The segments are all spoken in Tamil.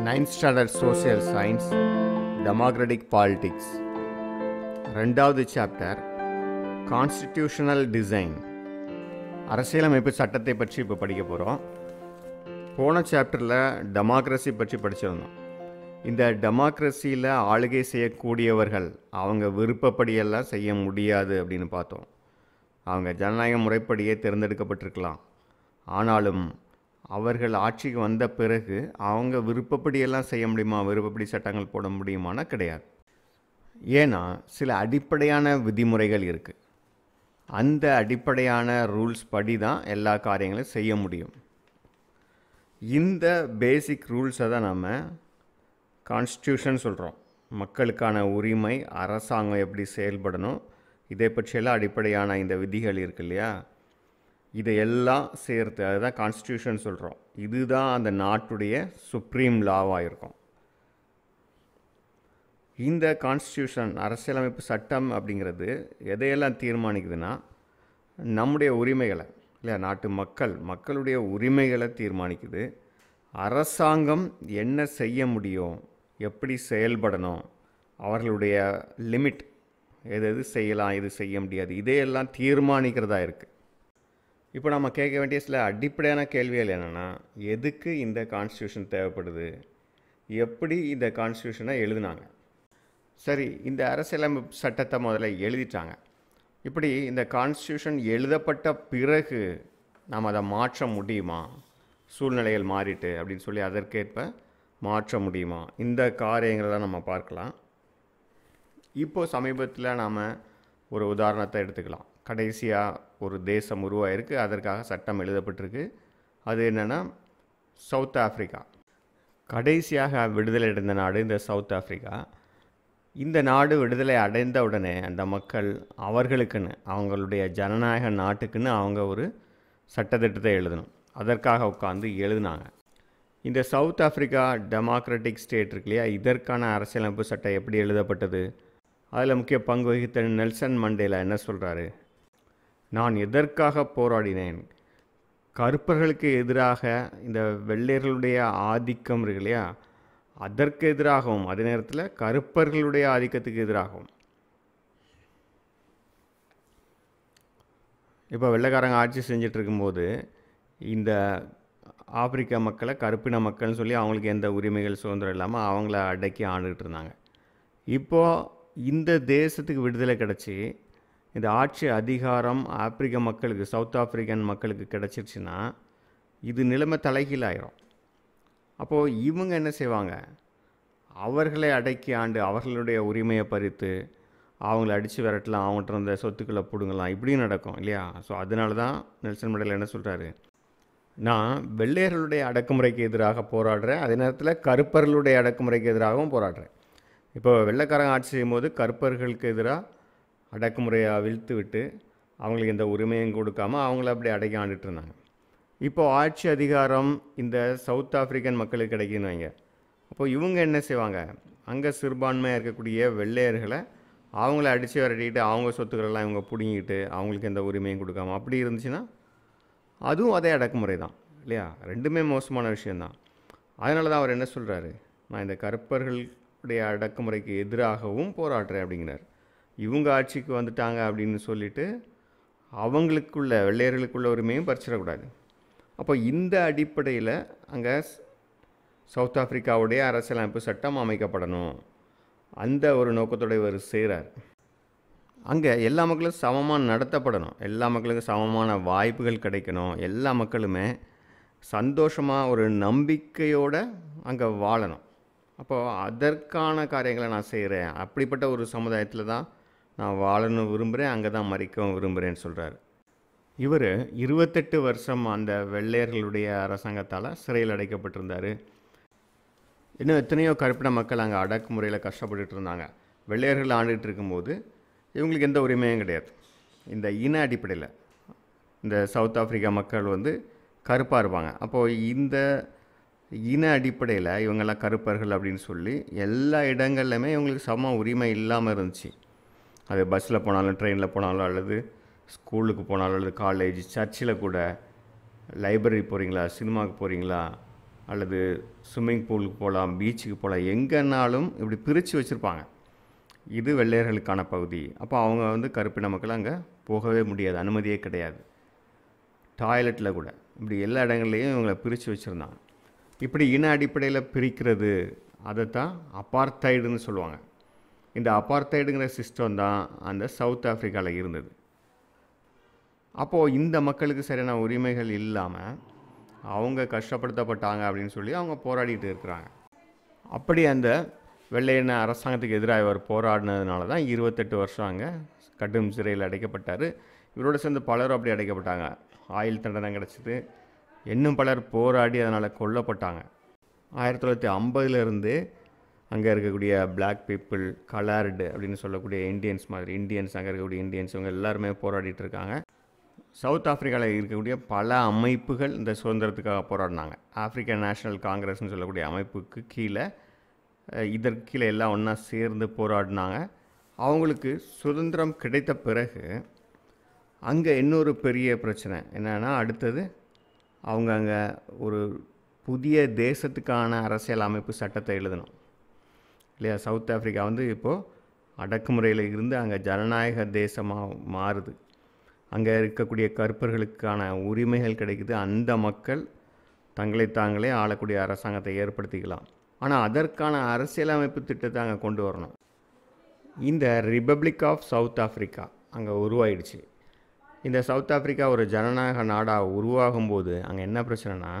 ninth standard social science democratic politics ரெண்டாவது சாப்டர் கான்ஸ்டிடியூஷனல் டிசைன் அரசியலமைப்பு சட்டத்தை பற்றி இப்போ படிக்க போகிறோம் போன சாப்டரில் டெமோக்ரஸி பற்றி படிச்சிருந்தோம் இந்த டெமோக்ரஸியில் ஆளுகை செய்யக்கூடியவர்கள் அவங்க விருப்பப்படியெல்லாம் செய்ய முடியாது அப்படின்னு பார்த்தோம் அவங்க ஜனநாயக முறைப்படியே தேர்ந்தெடுக்கப்பட்டிருக்கலாம் ஆனாலும் அவர்கள் ஆட்சிக்கு வந்த பிறகு அவங்க விருப்பப்படியெல்லாம் செய்ய முடியுமா விருப்பப்படி சட்டங்கள் போட முடியுமானா கிடையாது ஏன்னா சில அடிப்படையான விதிமுறைகள் இருக்குது அந்த அடிப்படையான ரூல்ஸ் படி தான் எல்லா காரியங்களும் செய்ய முடியும் இந்த பேசிக் ரூல்ஸை தான் நம்ம கான்ஸ்டியூஷன் சொல்கிறோம் மக்களுக்கான உரிமை அரசாங்கம் எப்படி செயல்படணும் இதை பற்றியெல்லாம் அடிப்படையான இந்த விதிகள் இருக்கு இல்லையா இதையெல்லாம் சேர்த்து அதுதான் கான்ஸ்டியூஷன் சொல்கிறோம் இதுதான் அந்த நாட்டுடைய சுப்ரீம் லாவாக இருக்கும் இந்த கான்ஸ்டியூஷன் அரசியலமைப்பு சட்டம் அப்படிங்கிறது எதையெல்லாம் தீர்மானிக்குதுன்னா நம்முடைய உரிமைகளை இல்லை நாட்டு மக்கள் மக்களுடைய உரிமைகளை தீர்மானிக்குது அரசாங்கம் என்ன செய்ய முடியும் எப்படி செயல்படணும் அவர்களுடைய லிமிட் எது எது செய்யலாம் இது செய்ய முடியாது இதையெல்லாம் தீர்மானிக்கிறதா இருக்குது இப்போ நம்ம கேட்க வேண்டிய சில அடிப்படையான கேள்விகள் என்னென்னா எதுக்கு இந்த கான்ஸ்டியூஷன் தேவைப்படுது எப்படி இந்த கான்ஸ்டியூஷனை எழுதினாங்க சரி இந்த அரசியலமைப்பு சட்டத்தை முதல்ல எழுதிட்டாங்க இப்படி இந்த கான்ஸ்டியூஷன் எழுதப்பட்ட பிறகு நாம் அதை மாற்ற முடியுமா சூழ்நிலைகள் மாறிட்டு அப்படின்னு சொல்லி அதற்கேற்ப மாற்ற முடியுமா இந்த காரியங்களை தான் நம்ம பார்க்கலாம் இப்போ சமீபத்தில் நாம் ஒரு உதாரணத்தை எடுத்துக்கலாம் கடைசியாக ஒரு தேசம் உருவாயிருக்கு அதற்காக சட்டம் எழுதப்பட்டிருக்கு அது என்னென்னா சவுத் ஆஃப்ரிக்கா கடைசியாக விடுதலை அடைந்த நாடு இந்த சவுத் ஆஃப்ரிக்கா இந்த நாடு விடுதலை அடைந்த உடனே அந்த மக்கள் அவர்களுக்குன்னு அவங்களுடைய ஜனநாயக நாட்டுக்குன்னு அவங்க ஒரு சட்டத்திட்டத்தை எழுதணும் அதற்காக உட்காந்து எழுதினாங்க இந்த சவுத் ஆஃப்ரிக்கா டெமோக்ராட்டிக் ஸ்டேட் இருக்கு இல்லையா இதற்கான அரசியலமைப்பு சட்டம் எப்படி எழுதப்பட்டது அதில் முக்கிய பங்கு வகித்த நெல்சன் மண்டேலா என்ன சொல்கிறாரு நான் எதற்காக போராடினேன் கருப்பர்களுக்கு எதிராக இந்த வெள்ளையர்களுடைய ஆதிக்கம் இருக்கு இல்லையா அதற்கு எதிராகவும் அதே நேரத்தில் கருப்பர்களுடைய ஆதிக்கத்துக்கு எதிராகவும் இப்போ வெள்ளைக்காரங்க ஆட்சி செஞ்சிட்டு இருக்கும்போது இந்த ஆப்பிரிக்க மக்களை கருப்பின மக்கள்னு சொல்லி அவங்களுக்கு எந்த உரிமைகள் சுதந்திரம் இல்லாமல் அவங்கள அடக்கி ஆண்டுகிட்டு இருந்தாங்க இப்போது இந்த தேசத்துக்கு விடுதலை கிடச்சி இந்த ஆட்சி அதிகாரம் ஆப்பிரிக்க மக்களுக்கு சவுத் ஆப்பிரிக்கன் மக்களுக்கு கிடச்சிருச்சுன்னா இது நிலைமை தலைகீழாயிரும் அப்போது இவங்க என்ன செய்வாங்க அவர்களை அடக்கி ஆண்டு அவர்களுடைய உரிமையை பறித்து அவங்கள அடித்து விரட்டலாம் அவங்கள்ட்ட இருந்த சொத்துக்களை பிடுங்கலாம் இப்படியும் நடக்கும் இல்லையா ஸோ அதனால தான் நெல்சன் மண்டேலா என்ன சொல்கிறாரு நான் வெள்ளையர்களுடைய அடக்குமுறைக்கு எதிராக போராடுறேன் அதே நேரத்தில் கருப்பர்களுடைய அடக்குமுறைக்கு எதிராகவும் போராடுறேன் இப்போ வெள்ளைக்காரங்க ஆட்சி செய்யும்போது கருப்பர்களுக்கு எதிராக அடக்குமுறையை அவிழ்த்து விட்டு அவங்களுக்கு எந்த உரிமையும் கொடுக்காம அவங்கள அப்படி அடக்கி ஆண்டுட்டு இருந்தாங்க இப்போது ஆட்சி அதிகாரம் இந்த சவுத் ஆப்பிரிக்கன் மக்களுக்கு கிடைக்குன்னு வைங்க அப்போது இவங்க என்ன செய்வாங்க அங்கே சிறுபான்மையாக இருக்கக்கூடிய வெள்ளையர்களை அவங்கள அடித்து விரட்டிட்டு அவங்க சொத்துக்களெல்லாம் இவங்க பிடுங்கிட்டு அவங்களுக்கு எந்த உரிமையும் கொடுக்காம அப்படி இருந்துச்சுன்னா அதுவும் அதே அடக்குமுறை தான் இல்லையா ரெண்டுமே மோசமான விஷயந்தான் அதனால தான் அவர் என்ன சொல்கிறாரு நான் இந்த கருப்பர்களுடைய அடக்குமுறைக்கு எதிராகவும் போராடுறேன் அப்படிங்கிறார் இவங்க ஆட்சிக்கு வந்துட்டாங்க அப்படின்னு சொல்லிட்டு அவங்களுக்குள்ள வெள்ளையர்களுக்குள்ள உரிமையும் பறிச்சிடக்கூடாது அப்போ இந்த அடிப்படையில் அங்கே சவுத் ஆப்பிரிக்காவுடைய அரசியலமைப்பு சட்டம் அமைக்கப்படணும் அந்த ஒரு நோக்கத்தோட இவர் செய்கிறார் அங்கே எல்லா மக்களும் சமமாக நடத்தப்படணும் எல்லா மக்களுக்கும் சமமான வாய்ப்புகள் கிடைக்கணும் எல்லா மக்களுமே சந்தோஷமாக ஒரு நம்பிக்கையோடு அங்கே வாழணும் அப்போது அதற்கான காரியங்களை நான் செய்கிறேன் அப்படிப்பட்ட ஒரு சமுதாயத்தில் தான் நான் வாழணும் விரும்புகிறேன் அங்கே தான் மறிக்கவும் விரும்புகிறேன்னு சொல்கிறார் இவர் இருபத்தெட்டு வருஷம் அந்த வெள்ளையர்களுடைய அரசாங்கத்தால் சிறையில் அடைக்கப்பட்டிருந்தார் இன்னும் எத்தனையோ கருப்பின மக்கள் அங்கே அடக்குமுறையில் கஷ்டப்பட்டுட்டு இருந்தாங்க வெள்ளையர்கள் ஆண்டுகிட்டு இருக்கும்போது இவங்களுக்கு எந்த உரிமையும் கிடையாது இந்த இன அடிப்படையில் இந்த சவுத் ஆப்பிரிக்கா மக்கள் வந்து கருப்பாக இருப்பாங்க அப்போது இந்த இன அடிப்படையில் இவங்கெல்லாம் கருப்பர்கள் அப்படின்னு சொல்லி எல்லா இடங்கள்லையுமே இவங்களுக்கு சம உரிமை இல்லாமல் இருந்துச்சு அது பஸ்ஸில் போனாலும் ட்ரெயினில் போனாலும் அல்லது ஸ்கூலுக்கு போனாலும் அல்லது காலேஜ் சர்ச்சில் கூட லைப்ரரி போகிறீங்களா சினிமாவுக்கு போகிறீங்களா அல்லது ஸ்விம்மிங் பூலுக்கு போகலாம் பீச்சுக்கு போகலாம் எங்கேனாலும் இப்படி பிரித்து வச்சுருப்பாங்க இது வெள்ளையர்களுக்கான பகுதி அப்போ அவங்க வந்து கருப்பின மக்கள் அங்கே போகவே முடியாது அனுமதியே கிடையாது டாய்லெட்டில் கூட இப்படி எல்லா இடங்கள்லையும் இவங்களை பிரித்து வச்சுருந்தாங்க இப்படி இன அடிப்படையில் பிரிக்கிறது அதைத்தான் அப்பார்த்தைடுன்னு சொல்லுவாங்க இந்த அப்பார்த்தைடுங்கிற சிஸ்டம் தான் அந்த சவுத் ஆஃப்ரிக்காவில் இருந்தது அப்போது இந்த மக்களுக்கு சரியான உரிமைகள் இல்லாமல் அவங்க கஷ்டப்படுத்தப்பட்டாங்க அப்படின்னு சொல்லி அவங்க போராடிட்டு இருக்கிறாங்க அப்படி அந்த வெள்ளையன அரசாங்கத்துக்கு எதிராக இவர் போராடினதுனால தான் இருபத்தெட்டு வருஷம் அங்கே கடும் சிறையில் அடைக்கப்பட்டார் இவரோட சேர்ந்து பலரும் அப்படி அடைக்கப்பட்டாங்க ஆயுள் தண்டனை கிடச்சிது இன்னும் பலர் போராடி அதனால் கொல்லப்பட்டாங்க ஆயிரத்தி தொள்ளாயிரத்தி ஐம்பதுலேருந்து அங்கே இருக்கக்கூடிய பிளாக் பீப்புள் கலர்டு அப்படின்னு சொல்லக்கூடிய இந்தியன்ஸ் மாதிரி இந்தியன்ஸ் அங்கே இருக்கக்கூடிய இந்தியன்ஸ் இவங்க எல்லாருமே போராடிட்டு இருக்காங்க சவுத் ஆஃப்ரிக்காவில் இருக்கக்கூடிய பல அமைப்புகள் இந்த சுதந்திரத்துக்காக போராடினாங்க ஆப்பிரிக்கன் நேஷனல் காங்கிரஸ்னு சொல்லக்கூடிய அமைப்புக்கு கீழே அஹ், இதற்கு கீழே எல்லாம் ஒன்றா சேர்ந்து போராடினாங்க அவங்களுக்கு சுதந்திரம் கிடைத்த பிறகு அங்கே இன்னொரு பெரிய பிரச்சனை என்னென்னா அடுத்தது அவங்க அங்கே ஒரு புதிய தேசத்துக்கான அரசியல் அமைப்பு சட்டத்தை எழுதணும் இல்லையா சவுத் ஆஃப்ரிக்கா வந்து இப்போது அடக்குமுறையில் இருந்து அங்கே ஜனநாயக தேசமாக மாறுது அங்கே இருக்கக்கூடிய கருப்பர்களுக்கான உரிமைகள் கிடைக்குது அந்த மக்கள் தங்களை தாங்களே ஆளக்கூடிய அரசாங்கத்தை ஏற்படுத்திக்கலாம் ஆனால் அதற்கான அரசியலமைப்பு திட்டத்தை அங்கே கொண்டு வரணும் இந்த ரிப்பப்ளிக் ஆஃப் சவுத் ஆஃப்ரிக்கா அங்கே உருவாயிடுச்சு இந்த சவுத் ஆஃப்ரிக்கா ஒரு ஜனநாயக நாடாக உருவாகும் போது அங்கே என்ன பிரச்சனைனா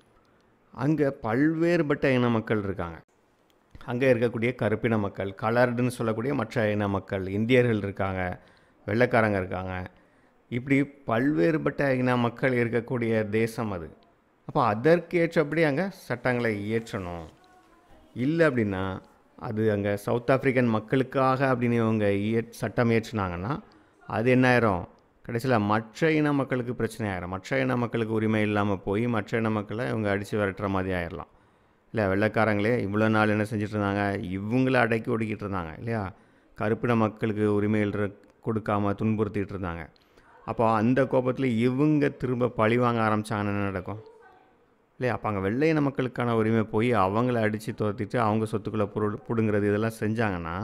அங்கே பல்வேறுபட்ட இன மக்கள் இருக்காங்க அங்கே இருக்கக்கூடிய கருப்பின மக்கள் கலர்டுன்னு சொல்லக்கூடிய மற்ற இன மக்கள் இந்தியர்கள் இருக்காங்க வெள்ளைக்காரங்க இருக்காங்க இப்படி பல்வேறுபட்ட இன மக்கள் இருக்கக்கூடிய தேசம் அது அப்போ அதற்கேற்றபடி அங்கே சட்டங்களை இயற்றணும் இல்லை அப்படின்னா அது அங்கே சவுத் ஆப்பிரிக்கன் மக்களுக்காக அப்படின்னு இவங்க இய சட்டம் இயற்றினாங்கன்னா அது என்ன ஆயிரும் கடைசியில் மற்ற இன மக்களுக்கு பிரச்சனை ஆயிரும் மற்ற இன மக்களுக்கு உரிமை இல்லாமல் போய் மற்ற இன மக்களை இவங்க அடித்து விரட்டுற மாதிரி ஆயிடலாம் இல்லை வெள்ளைக்காரங்களே இவ்வளோ நாள் என்ன செஞ்சுட்டு இருந்தாங்க இவங்கள அடக்கி ஒடுக்கிட்டு இருந்தாங்க இல்லையா கருப்பின மக்களுக்கு உரிமைகள் இரு- கொடுக்காம துன்புறுத்திட்டு இருந்தாங்க அப்போ அந்த கோபத்தில் இவங்க திரும்ப பழி வாங்க ஆரம்பிச்சாங்கன்னா என்ன நடக்கும் இல்லையா அப்போ அங்கே வெள்ளை இன மக்களுக்கான உரிமை போய் அவங்கள அடித்து துரத்திட்டு அவங்க சொத்துக்களை புரு பிடுங்கிறது இதெல்லாம் செஞ்சாங்கன்னா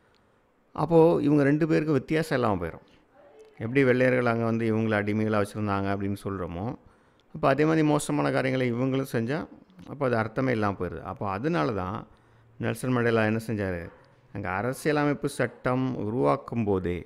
அப்போது இவங்க ரெண்டு பேருக்கு வித்தியாசம் இல்லாமல் போயிடும் எப்படி வெள்ளையர்கள் அங்கே வந்து இவங்கள அடிமைகளாக வச்சுருந்தாங்க அப்படின்னு சொல்கிறோமோ அப்போ அதே மாதிரி மோசமான காரியங்களை இவங்களும் செஞ்சால் அப்போ அது அர்த்தமே இல்லாமல் போயிடுது அப்போ அதனால தான் நெல்சன் மண்டேலா என்ன செஞ்சார் அங்கே அரசியலமைப்பு சட்டம் உருவாக்கும் போதே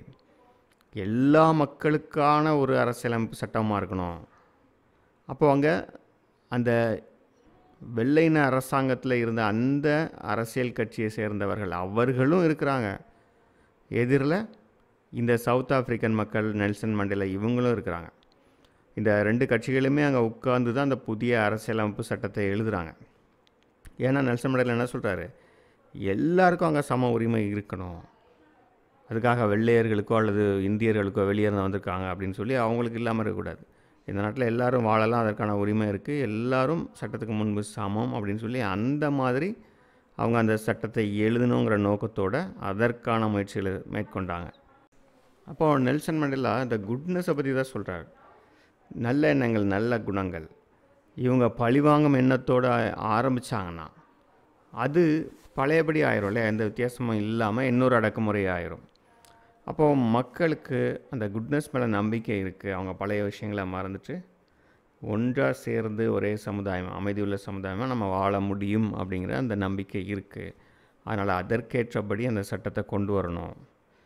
எல்லா மக்களுக்கான ஒரு அரசியலமைப்பு சட்டமாக இருக்கணும் அப்போ அங்கே அந்த வெள்ளையின அரசாங்கத்தில் இருந்த அந்த அரசியல் கட்சியை சேர்ந்தவர்கள் அவர்களும் இருக்கிறாங்க எதிரில் இந்த சவுத் ஆப்பிரிக்கன் மக்கள் நெல்சன் மண்டேலா இவங்களும் இருக்கிறாங்க இந்த ரெண்டு கட்சிகளுமே அங்கே உட்கார்ந்து தான் அந்த புதிய அரசியலமைப்பு சட்டத்தை எழுதுகிறாங்க ஏன்னா நெல்சன் மண்டேலா என்ன சொல்கிறாரு எல்லாருக்கும் அங்கே சம உரிமை இருக்கணும் அதுக்காக வெள்ளையர்களுக்கோ அல்லது இந்தியர்களுக்கோ வெளியே இருந்து வந்திருக்காங்க அப்படின்னு சொல்லி அவங்களுக்கு இல்லாமல் இருக்கக்கூடாது இந்த நாட்டில் எல்லாரும் வாழலாம் அதற்கான உரிமை இருக்குது எல்லாரும் சட்டத்துக்கு முன்பு சமம் அப்படின்னு சொல்லி அந்த மாதிரி அவங்க அந்த சட்டத்தை எழுதணுங்கிற நோக்கத்தோட அதற்கான முயற்சிகளை மேற்கொண்டாங்க அப்போது நெல்சன் மண்டேலா இந்த குட்னஸை பற்றி தான் சொல்கிறார் நல்ல எண்ணங்கள் நல்ல குணங்கள் இவங்க பழிவாங்கும் எண்ணத்தோடு ஆரம்பித்தாங்கன்னா அது பழையபடி ஆயிரும் இல்லையா எந்த வித்தியாசமும் இல்லாமல் இன்னொரு அடக்குமுறை ஆயிரும் அப்போது மக்களுக்கு அந்த குட்னஸ் மேலே நம்பிக்கை இருக்குது அவங்க பழைய விஷயங்களை மறந்துட்டு ஒன்றாக சேர்ந்து ஒரே சமுதாயம் அமைதியுள்ள சமுதாயமாக நம்ம வாழ முடியும் அப்படிங்கிற அந்த நம்பிக்கை இருக்குது அதனால் அதற்கேற்றபடி அந்த சட்டத்தை கொண்டு வரணும்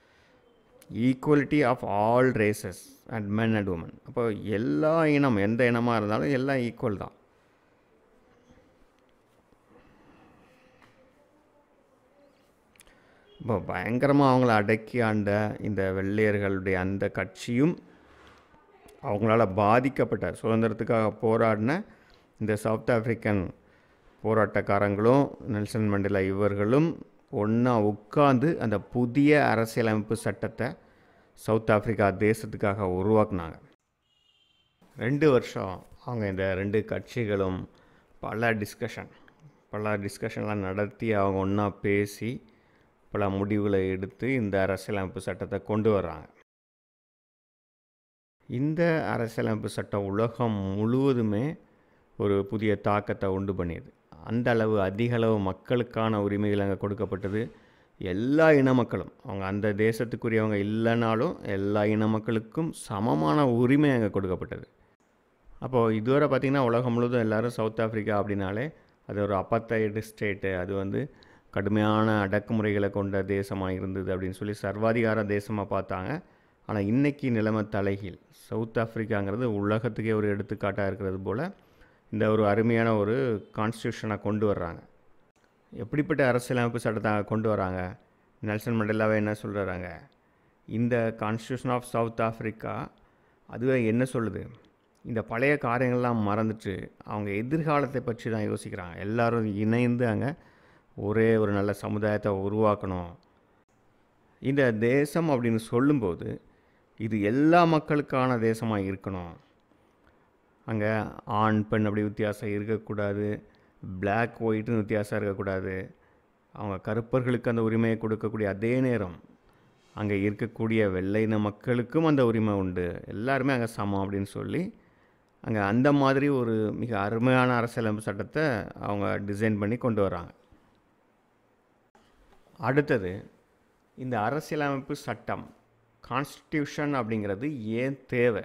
equality of all races and men and women அப்போ எல்லா இனம் எந்த இனமாக இருந்தாலும் எல்லாம் ஈக்குவல் தான் இப்போ பயங்கரமாக அவங்கள அடக்கி ஆண்ட இந்த வெள்ளையர்களுடைய அந்த கட்சியும் அவங்களால பாதிக்கப்பட்ட சுதந்திரத்துக்காக போராடின இந்த சவுத் ஆப்பிரிக்கன் போராட்டக்காரங்களும் நெல்சன் மண்டேலா இவர்களும் ஒன்றா உட்கார்ந்து அந்த புதிய அரசியலமைப்பு சட்டத்தை சவுத் ஆப்பிரிக்கா தேசத்துக்காக உருவாக்குனாங்க ரெண்டு வருஷம் அவங்க இந்த ரெண்டு கட்சிகளும் பல டிஸ்கஷன் பல டிஸ்கஷன்லாம் நடத்தி அவங்க ஒன்றா பேசி பல முடிவுகளை எடுத்து இந்த அரசியலமைப்பு சட்டத்தை கொண்டு வர்றாங்க இந்த அரசியலமைப்பு சட்டம் உலகம் முழுவதுமே ஒரு புதிய தாக்கத்தை உண்டு பண்ணியது அந்த அளவு அதிக அளவு மக்களுக்கான உரிமைகள் அங்கே கொடுக்கப்பட்டது எல்லா இன மக்களும் அவங்க அந்த தேசத்துக்குரியவங்க இல்லைனாலும் எல்லா இன மக்களுக்கும் சமமான உரிமை அங்கே கொடுக்கப்பட்டது அப்போது இதுவரை பார்த்திங்கன்னா உலகம் முழுவதும் எல்லோரும் சவுத் ஆஃப்ரிக்கா அப்படின்னாலே அது ஒரு அப்பத்தைடு ஸ்டேட்டு அது வந்து கடுமையான அடக்குமுறைகளை கொண்ட தேசமாக இருந்தது அப்படின்னு சொல்லி சர்வாதிகார தேசமாக பார்த்தாங்க ஆனால் இன்றைக்கி நிலைமை தலைகீழ் சவுத் ஆஃப்ரிக்காங்கிறது உலகத்துக்கே ஒரு எடுத்துக்காட்டாக இருக்கிறது போல் இந்த ஒரு அருமையான ஒரு கான்ஸ்டியூஷனை கொண்டு வர்றாங்க எப்படிப்பட்ட அரசியலமைப்பு சட்டத்தை கொண்டு வராங்க நெல்சன் மண்டேலாவே என்ன சொல்கிறாங்க இந்த கான்ஸ்டியூஷன் ஆஃப் சவுத் ஆஃப்ரிக்கா அதுவே என்ன சொல்லுது இந்த பழைய காரியங்கள்லாம் மறந்துட்டு அவங்க எதிர்காலத்தை பற்றி தான் யோசிக்கிறாங்க எல்லோரும் இணைந்து அங்கே ஒரே ஒரு நல்ல சமுதாயத்தை உருவாக்கணும் இந்த தேசம் அப்படின்னு சொல்லும்போது இது எல்லா மக்களுக்கான தேசமாக இருக்கணும் அங்கே ஆண் பெண் அப்படி வித்தியாசம் இருக்கக்கூடாது பிளாக் ஒயிட்னு வித்தியாசம் இருக்கக்கூடாது அவங்க கருப்பர்களுக்கு அந்த உரிமையை கொடுக்கக்கூடிய அதே நேரம் அங்கே இருக்கக்கூடிய வெள்ளையின மக்களுக்கும் அந்த உரிமை உண்டு எல்லாருமே அங்கே சமம் அப்படின்னு சொல்லி அங்கே அந்த மாதிரி ஒரு மிக அருமையான அரசியலமைப்பு சட்டத்தை அவங்க டிசைன் பண்ணி கொண்டு வராங்க அடுத்தது இந்த அரசியலமைப்பு சட்டம் கான்ஸ்டியூஷன் அப்படிங்கிறது ஏன் தேவை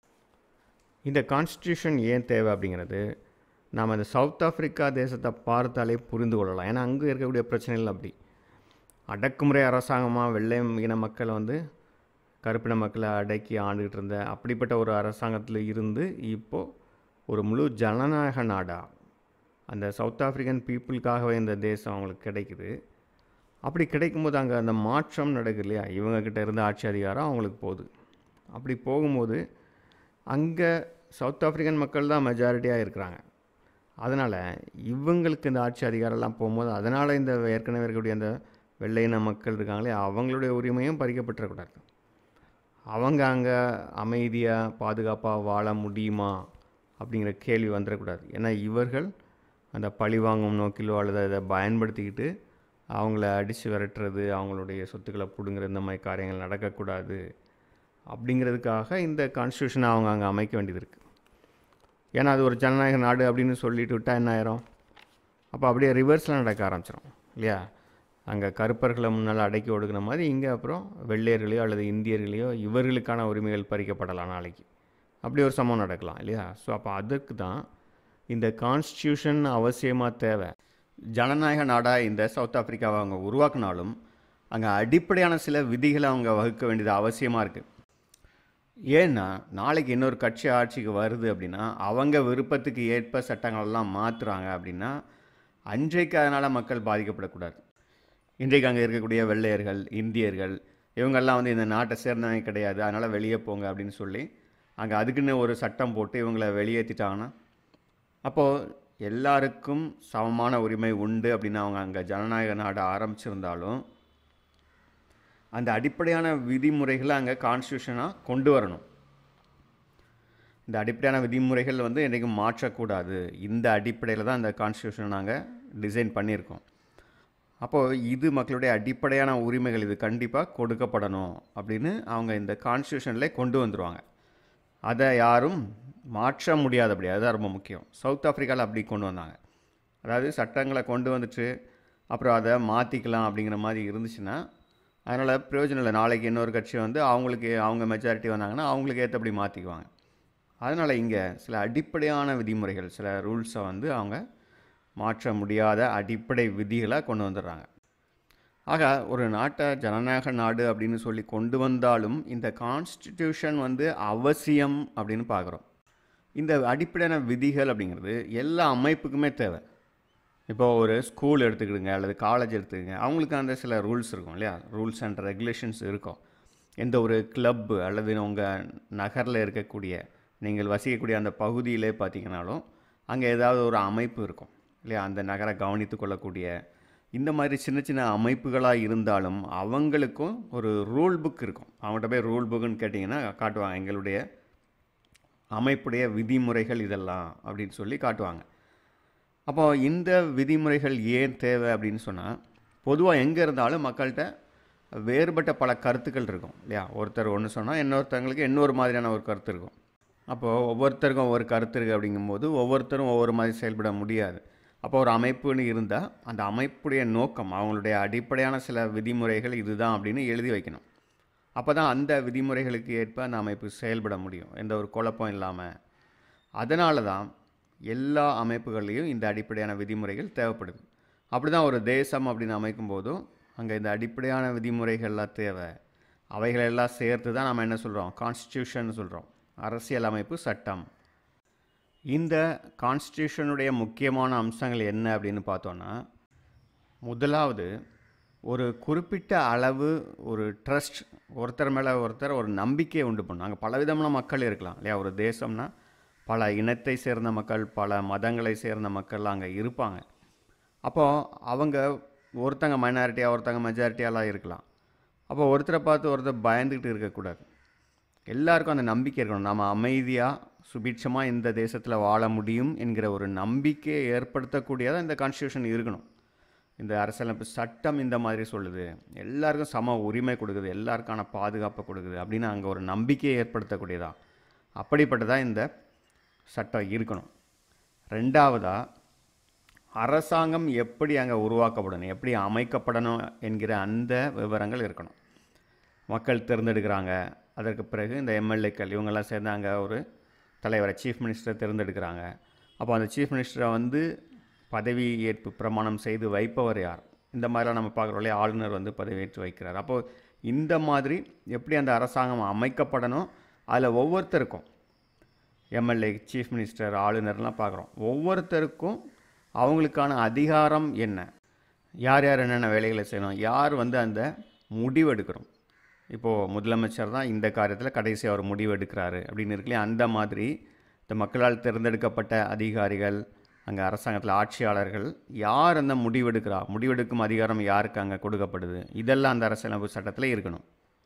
இந்த கான்ஸ்டியூஷன் ஏன் தேவை அப்படிங்கிறது நாம் இந்த சவுத் ஆஃப்ரிக்கா தேசத்தை பார்த்தாலே புரிந்து கொள்ளலாம் ஏன்னா அங்கே இருக்கக்கூடிய பிரச்சனைகள் அப்படி அடக்குமுறை அரசாங்கமாக வெள்ளை இன மக்களை வந்து கருப்பின மக்களை அடக்கி ஆண்டுகிட்டு இருந்த அப்படிப்பட்ட ஒரு அரசாங்கத்தில் இருந்து இப்போது ஒரு முழு ஜனநாயக நாடாக அந்த சவுத் ஆஃப்ரிக்கன் பீப்புளுக்காகவே இந்த தேசம் அவங்களுக்கு கிடைக்குது அப்படி கிடைக்கும்போது அங்கே அந்த மாற்றம் நடக்குது இல்லையா இவங்கக்கிட்ட இருந்த ஆட்சி அதிகாரம் அவங்களுக்கு போகுது அப்படி போகும்போது அங்கே சவுத் ஆஃப்ரிக்கன் மக்கள் தான் மெஜாரிட்டியாக இருக்கிறாங்க அதனால் இவங்களுக்கு இந்த ஆட்சி அதிகாரம்லாம் போகும்போது அதனால் இந்த ஏற்கனவே இருக்கக்கூடிய அந்த வெள்ளையின மக்கள் இருக்காங்களே அவங்களுடைய உரிமையும் பறிக்கப்பட்டுறக்கூடாது அவங்க அங்கே அமைதியாக பாதுகாப்பாக வாழ முடியுமா அப்படிங்கிற கேள்வி வந்துடக்கூடாது ஏன்னா இவர்கள் அந்த பழி வாங்கும் நோக்கிலோ அல்லது அதை பயன்படுத்திக்கிட்டு அவங்கள அடித்து விரட்டுறது அவங்களுடைய சொத்துக்களை பிடுங்குற இந்த மாதிரி காரியங்கள் நடக்கக்கூடாது அப்படிங்கிறதுக்காக இந்த கான்ஸ்டியூஷனை அவங்க அங்கே அமைக்க வேண்டியது இருக்குது ஏன்னா அது ஒரு ஜனநாயக நாடு அப்படின்னு சொல்லிட்டு விட்டால் என்ன ஆயிரும் அப்போ அப்படியே ரிவர்ஸில் நடக்க ஆரம்பிச்சிடும் இல்லையா அங்கே கருப்பர்களை முன்னால் அடக்கி ஒடுக்கின மாதிரி இங்கே அப்புறம் வெள்ளையர்களையோ அல்லது இந்தியர்களையோ இவர்களுக்கான உரிமைகள் பறிக்கப்படலாம் நாளைக்கு அப்படி ஒரு சம்பவம் நடக்கலாம் இல்லையா ஸோ அப்போ அதுக்கு தான் இந்த கான்ஸ்டியூஷன் அவசியமாக தேவை ஜனநாயக நாடாக இந்த சவுத் ஆஃப்ரிக்காவை அவங்க உருவாக்கினாலும் அங்கே அடிப்படையான சில விதிகளை அவங்க வகுக்க வேண்டியது அவசியமாக இருக்குது ஏன்னா நாளைக்கு இன்னொரு கட்சி ஆட்சிக்கு வருது அப்படின்னா அவங்க விருப்பத்துக்கு ஏற்ப சட்டங்களெல்லாம் மாற்றுறாங்க அப்படின்னா அன்றைக்கு அதனால் மக்கள் பாதிக்கப்படக்கூடாது இன்றைக்கு அங்கே இருக்கக்கூடிய வெள்ளையர்கள் இந்தியர்கள் இவங்கெல்லாம் வந்து இந்த நாட்டை சேர்ந்தவங்க கிடையாது அதனால் வெளியே போங்க அப்படின்னு சொல்லி அங்கே அதுக்குன்னு ஒரு சட்டம் போட்டு இவங்களை வெளியேற்றிட்டாங்கன்னா அப்போது எல்லாருக்கும் சமமான உரிமை உண்டு அப்படின்னு அவங்க அங்கே ஜனநாயக நாடு ஆரம்பிச்சிருந்தாலும் அந்த அடிப்படையான விதிமுறைகளை அங்கே கான்ஸ்டியூஷனாக கொண்டு வரணும் இந்த அடிப்படையான விதிமுறைகள் வந்து என்றைக்கும் மாற்றக்கூடாது இந்த அடிப்படையில் தான் இந்த கான்ஸ்டியூஷனை நாங்கள் டிசைன் பண்ணியிருக்கோம் அப்போது இது மக்களுடைய அடிப்படையான உரிமைகள் இது கண்டிப்பாக கொடுக்கப்படணும் அப்படின்னு அவங்க இந்த கான்ஸ்டியூஷனில் கொண்டு வந்துடுவாங்க அதை யாரும் மாற்ற முடியாதபடி அதுதான் ரொம்ப முக்கியம் சவுத் ஆஃப்ரிக்காவில் அப்படி கொண்டு வந்தாங்க அதாவது சட்டங்களை கொண்டு வந்துட்டு அப்புறம் அதை மாற்றிக்கலாம் அப்படிங்கிற மாதிரி இருந்துச்சுன்னா அதனால் பிரயோஜனம் இல்லை நாளைக்கு இன்னொரு கட்சி வந்து அவங்களுக்கு அவங்க மெஜாரிட்டி வந்தாங்கன்னா அவங்களுக்கு ஏற்றபடி மாற்றிக்குவாங்க அதனால் இங்கே சில அடிப்படையான விதிமுறைகள் சில ரூல்ஸை வந்து அவங்க மாற்ற முடியாத அடிப்படை விதிகளை கொண்டு வந்துடுறாங்க ஆக ஒரு நாட்டை ஜனநாயக நாடு அப்படின்னு சொல்லி கொண்டு வந்தாலும் இந்த கான்ஸ்டிடியூஷன் வந்து அவசியம் அப்படின்னு பார்க்குறோம் இந்த அடிப்படையான விதிகள் அப்படிங்கிறது எல்லா அமைப்புக்குமே தேவை இப்போ ஒரு ஸ்கூல் எடுத்துக்கிடுங்க அல்லது காலேஜ் எடுத்துக்கங்க அவங்களுக்கு அந்த சில ரூல்ஸ் இருக்கும் இல்லையா ரூல்ஸ் அண்ட் ரெகுலேஷன்ஸ் இருக்கும் எந்த ஒரு கிளப்பு அல்லது உங்கள் நகரில் இருக்கக்கூடிய நீங்கள் வசிக்கக்கூடிய அந்த பகுதியிலே பார்த்தீங்கன்னாலும் அங்கே ஏதாவது ஒரு அமைப்பு இருக்கும் இல்லையா அந்த நகரை கவனித்து கொள்ளக்கூடிய இந்த மாதிரி சின்ன சின்ன அமைப்புகளாக இருந்தாலும் அவங்களுக்கும் ஒரு ரூல் புக் இருக்கும் அவங்கள்ட்ட போய் ரூல் புக்குன்னு கேட்டிங்கன்னா காட்டுவாங்க எங்களுடைய அமைப்புடைய விதிமுறைகள் இதெல்லாம் அப்படின்னு சொல்லி காட்டுவாங்க அப்போ இந்த விதிமுறைகள் ஏன் தேவை அப்படின்னு சொன்னால் பொதுவாக எங்கே இருந்தாலும் மக்கள்கிட்ட வேறுபட்ட பல கருத்துக்கள் இருக்கும் இல்லையா ஒருத்தர் ஒன்று சொன்னால் இன்னொருத்தவங்களுக்கு இன்னொரு மாதிரியான ஒரு கருத்து இருக்கும் அப்போது ஒவ்வொருத்தருக்கும் ஒவ்வொரு கருத்து இருக்குது அப்படிங்கும்போது ஒவ்வொருத்தரும் ஒவ்வொரு மாதிரி செயல்பட முடியாது அப்போ ஒரு அமைப்புன்னு இருந்தால் அந்த அமைப்புடைய நோக்கம் அவங்களுடைய அடிப்படையான சில விதிமுறைகள் இதுதான் அப்படின்னு எழுதி வைக்கணும் அப்போ தான் அந்த விதிமுறைகளுக்கு ஏற்ப அந்த அமைப்பு செயல்பட முடியும் எந்த ஒரு குழப்பம் இல்லாமல் அதனால தான் எல்லா அமைப்புகள்லேயும் இந்த அடிப்படையான விதிமுறைகள் தேவைப்படுது அப்படி தான் ஒரு தேசம் அப்படின்னு அமைக்கும் போதும் அங்கே இந்த அடிப்படையான விதிமுறைகள்லாம் தேவை அவைகளெல்லாம் சேர்த்து தான் நம்ம என்ன சொல்கிறோம் கான்ஸ்டியூஷன் சொல்கிறோம் அரசியல் அமைப்பு சட்டம் இந்த கான்ஸ்டியூஷனுடைய முக்கியமான அம்சங்கள் என்ன அப்படின்னு பார்த்தோன்னா முதலாவது ஒரு குறிப்பிட்ட அளவு ஒரு ட்ரஸ்ட் ஒருத்தர் மேலே ஒருத்தர் ஒரு நம்பிக்கையை உண்டு பண்ணும் அங்கே பலவிதமான மக்கள் இருக்கலாம் இல்லையா ஒரு தேசம்னா பல இனத்தை சேர்ந்த மக்கள் பல மதங்களை சேர்ந்த மக்கள் அங்கே இருப்பாங்க அப்போது அவங்க ஒருத்தங்க மைனாரிட்டியாக ஒருத்தங்க மெஜாரிட்டியாலாம் இருக்கலாம் அப்போ ஒருத்தரை பார்த்து ஒருத்தர் பயந்துக்கிட்டு இருக்கக்கூடாது எல்லாருக்கும் அந்த நம்பிக்கை இருக்கணும் நம்ம அமைதியாக சுபீட்சமாக இந்த தேசத்தில் வாழ முடியும் என்கிற ஒரு நம்பிக்கையை ஏற்படுத்தக்கூடியதாக இந்த கான்ஸ்டியூஷன் இருக்கணும் இந்த அரசியலமைப்பு சட்டம் இந்த மாதிரி சொல்லுது எல்லாருக்கும் சம உரிமை கொடுக்குது எல்லாருக்கான பாதுகாப்பை கொடுக்குது அப்படின்னு அங்கே ஒரு நம்பிக்கையை ஏற்படுத்தக்கூடியதா அப்படிப்பட்டதாக இந்த சட்டம் இருக்கணும் ரெண்டாவதாக அரசாங்கம் எப்படி அங்கே உருவாக்கப்படணும் எப்படி அமைக்கப்படணும் என்கிற அந்த விவரங்கள் இருக்கணும் மக்கள் தேர்ந்தெடுக்கிறாங்க அதற்கு பிறகு இந்த எம்எல்ஏக்கள் இவங்கெல்லாம் சேர்ந்து அங்கே ஒரு தலைவரை சீஃப் மினிஸ்டரை தேர்ந்தெடுக்கிறாங்க அப்போ அந்த சீஃப் மினிஸ்டரை வந்து பதவி ஏற்பு பிரமாணம் செய்து வைப்பவர் யார் இந்த மாதிரிலாம் நம்ம பார்க்குறோம் இல்லையா ஆளுநர் வந்து பதவியேற்று வைக்கிறார் அப்போது இந்த மாதிரி எப்படி அந்த அரசாங்கம் அமைக்கப்படணும் அதில் ஒவ்வொருத்தருக்கும் எம்எல்ஏ சீஃப் மினிஸ்டர் ஆளுநர்லாம் பார்க்குறோம் ஒவ்வொருத்தருக்கும் அவங்களுக்கான அதிகாரம் என்ன யார் யார் என்னென்ன வேலைகளை செய்யணும் யார் வந்து அந்த முடிவு எடுக்கிறோம் இப்போது முதலமைச்சர் தான் இந்த காரியத்தில் கடைசியாக ஒரு முடிவு எடுக்கிறாரு அப்படின்னு இருக்குல்லையா அந்த மாதிரி இந்த மக்களால் தேர்ந்தெடுக்கப்பட்ட அதிகாரிகள் அங்கே அரசாங்கத்தில் ஆட்சியாளர்கள் யார் அந்த முடிவெடுக்கிறா முடிவெடுக்கும் அதிகாரம் யாருக்கு அங்கே கொடுக்கப்படுது இதெல்லாம் அந்த அரசியலமைப்பு சட்டத்தில் இருக்கணும்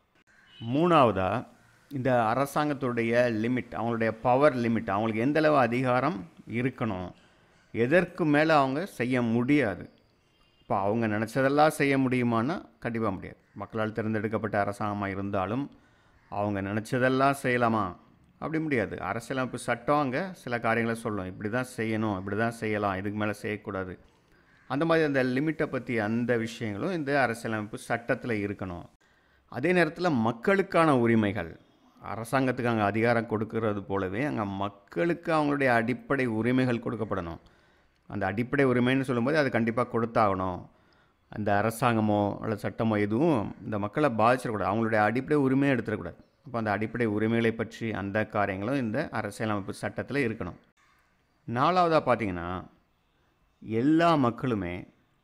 மூணாவதாக இந்த அரசாங்கத்துடைய லிமிட் அவங்களுடைய பவர் லிமிட் அவங்களுக்கு எந்தளவு அதிகாரம் இருக்கணும் எதற்கு மேலே அவங்க செய்ய முடியாது இப்போ அவங்க நினச்சதெல்லாம் செய்ய முடியுமான்னா கண்டிப்பாக முடியாது மக்களால் தேர்ந்தெடுக்கப்பட்ட அரசாங்கமாக இருந்தாலும் அவங்க நினச்சதெல்லாம் செய்யலாமா அப்படி முடியாது அரசியலமைப்பு சட்டம் அங்கே சில காரியங்களை சொல்லும் இப்படி தான் செய்யணும் இப்படி தான் செய்யலாம் இதுக்கு மேலே செய்யக்கூடாது அந்த மாதிரி அந்த லிமிட்டை பற்றி அந்த விஷயங்களும் இந்த அரசியலமைப்பு சட்டத்தில் இருக்கணும் அதே நேரத்தில் மக்களுக்கான உரிமைகள் அரசாங்கத்துக்கு அங்கே அதிகாரம் கொடுக்கறது போலவே அங்கே மக்களுக்கு அவங்களுடைய அடிப்படை உரிமைகள் கொடுக்கப்படணும் அந்த அடிப்படை உரிமைன்னு சொல்லும்போது அது கண்டிப்பாக கொடுத்தாகணும் அந்த அரசாங்கமோ அல்லது சட்டமோ எதுவும் இந்த மக்களை பாதிச்சிடக்கூடாது அவங்களுடைய அடிப்படை உரிமையை எடுத்துடக்கூடாது அப்போ அந்த அடிப்படை உரிமைகளை பற்றி அந்த காரியங்களும் இந்த அரசியலமைப்பு சட்டத்தில் இருக்கணும் நாலாவதாக பார்த்தீங்கன்னா எல்லா மக்களுமே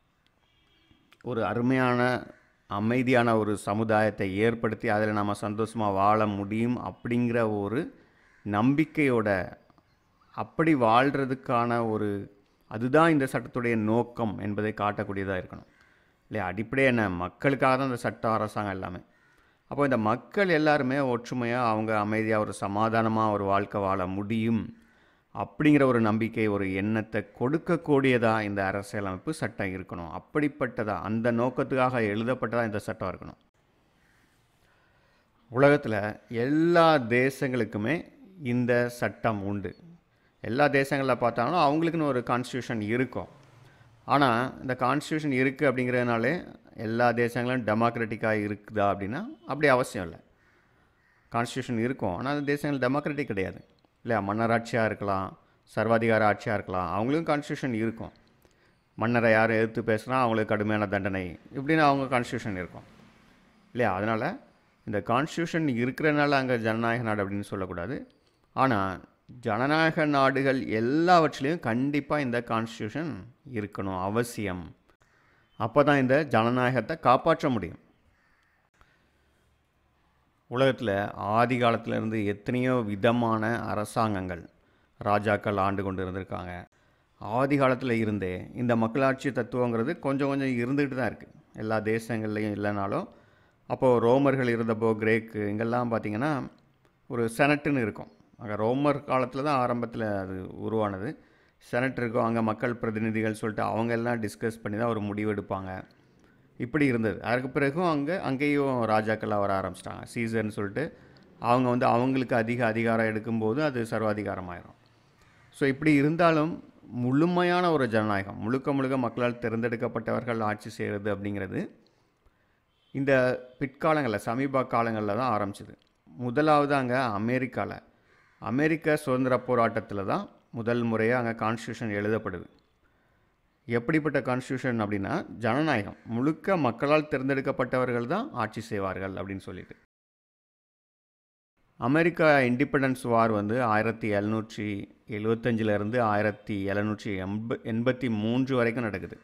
ஒரு அருமையான அமைதியான ஒரு சமுதாயத்தை ஏற்படுத்தி அதில் நம்ம சந்தோஷமாக வாழ முடியும் அப்படிங்கிற ஒரு நம்பிக்கையோட அப்படி வாழ்கிறதுக்கான ஒரு அதுதான் இந்த சட்டத்துடைய நோக்கம் என்பதை காட்டக்கூடியதாக இருக்கணும் இல்லையா அடிப்படை என்ன மக்களுக்காக தான் இந்த சட்டம் அரசாங்கம் எல்லாமே அப்போ இந்த மக்கள் எல்லாருமே ஒற்றுமையாக அவங்க அமைதியாக ஒரு சமாதானமாக ஒரு வாழ்க்கை வாழ முடியும் அப்படிங்கிற ஒரு நம்பிக்கை ஒரு எண்ணத்தை கொடுக்கக்கூடியதாக இந்த அரசியலமைப்பு சட்டம் இருக்கணும் அப்படிப்பட்டதாக அந்த நோக்கத்துக்காக எழுதப்பட்டதாக இந்த சட்டம் இருக்கணும் உலகத்தில் எல்லா தேசங்களுக்குமே இந்த சட்டம் உண்டு எல்லா தேசங்களில் பார்த்தாலும் அவங்களுக்குன்னு ஒரு கான்ஸ்டியூஷன் இருக்கும் ஆனால் இந்த கான்ஸ்டியூஷன் இருக்குது அப்படிங்கிறதுனாலே எல்லா தேசங்களும் டெமோக்ராட்டிக்காக இருக்குதா அப்படின்னா அப்படி அவசியம் இல்லை கான்ஸ்டியூஷன் இருக்கும் ஆனால் அந்த தேசங்கள் டெமோக்ராட்டிக் கிடையாது இல்லையா மன்னராட்சியாக இருக்கலாம் சர்வாதிகார ஆட்சியாக இருக்கலாம் அவங்களுக்கும் கான்ஸ்டியூஷன் இருக்கும் மன்னரை யார் எதிர்த்து பேசுனா அவங்களுக்கு கடுமையான தண்டனை இப்படின்னு அவங்க கான்ஸ்டியூஷன் இருக்கும் இல்லையா அதனால் இந்த கான்ஸ்டியூஷன் இருக்கிறனால அங்கே ஜனநாயக நாடு அப்படின்னு சொல்லக்கூடாது ஆனால் ஜனநாயக நாடுகள் எல்லாவற்றிலையும் கண்டிப்பாக இந்த கான்ஸ்டியூஷன் இருக்கணும் அவசியம் அப்போ தான் இந்த ஜனநாயகத்தை காப்பாற்ற முடியும் உலகத்தில் ஆதி காலத்திலேருந்து எத்தனையோ விதமான அரசாங்கங்கள் ராஜாக்கள் ஆண்டு கொண்டு இருந்திருக்காங்க ஆதி காலத்தில் இருந்தே இந்த மக்களாட்சி தத்துவங்கிறது கொஞ்சம் கொஞ்சம் இருந்துக்கிட்டு தான் இருக்குது எல்லா தேசங்கள்லையும் இல்லைனாலும் அப்போது ரோமர்கள் இருந்தப்போ கிரேக்கு இங்கெல்லாம் பார்த்திங்கன்னா ஒரு செனட்டுன்னு இருக்கும் அங்கே ரோமர் காலத்தில் தான் ஆரம்பத்தில் அது உருவானது செனட் இருக்கும் அங்கே மக்கள் பிரதிநிதிகள் சொல்லிட்டு அவங்க எல்லாம் டிஸ்கஸ் பண்ணி தான் ஒரு முடிவு எடுப்பாங்க இப்படி இருந்தது அதுக்கு பிறகும் அங்கே அங்கேயும் ராஜாக்கள்லாம் வர ஆரம்பிச்சிட்டாங்க சீசர்னு சொல்லிட்டு அவங்க வந்து அவங்களுக்கு அதிக அதிகாரம் எடுக்கும்போது அது சர்வாதிகாரம் ஆயிரும் ஸோ இப்படி இருந்தாலும் முழுமையான ஒரு ஜனநாயகம் முழுக்க முழுக்க மக்களால் தேர்ந்தெடுக்கப்பட்டவர்கள் ஆட்சி செய்கிறது அப்படிங்கிறது இந்த பிற்காலங்களில் சமீப காலங்களில் தான் ஆரம்பிச்சது முதலாவது அங்கே அமெரிக்காவில் அமெரிக்க சுதந்திர போராட்டத்தில் தான் முதல் முறையாக அங்கே கான்ஸ்டியூஷன் எழுதப்படுது எப்படிப்பட்ட கான்ஸ்டியூஷன் அப்படின்னா ஜனநாயகம் முழுக்க மக்களால் தேர்ந்தெடுக்கப்பட்டவர்கள் தான் ஆட்சி செய்வார்கள் அப்படின்னு சொல்லிட்டு அமெரிக்கா இண்டிபெண்டன்ஸ் வார் வந்து ஆயிரத்தி எழுநூற்றி எழுவத்தஞ்சிலேருந்து ஆயிரத்தி எழுநூற்றி எண்ப எண்பத்தி மூன்று வரைக்கும் நடக்குது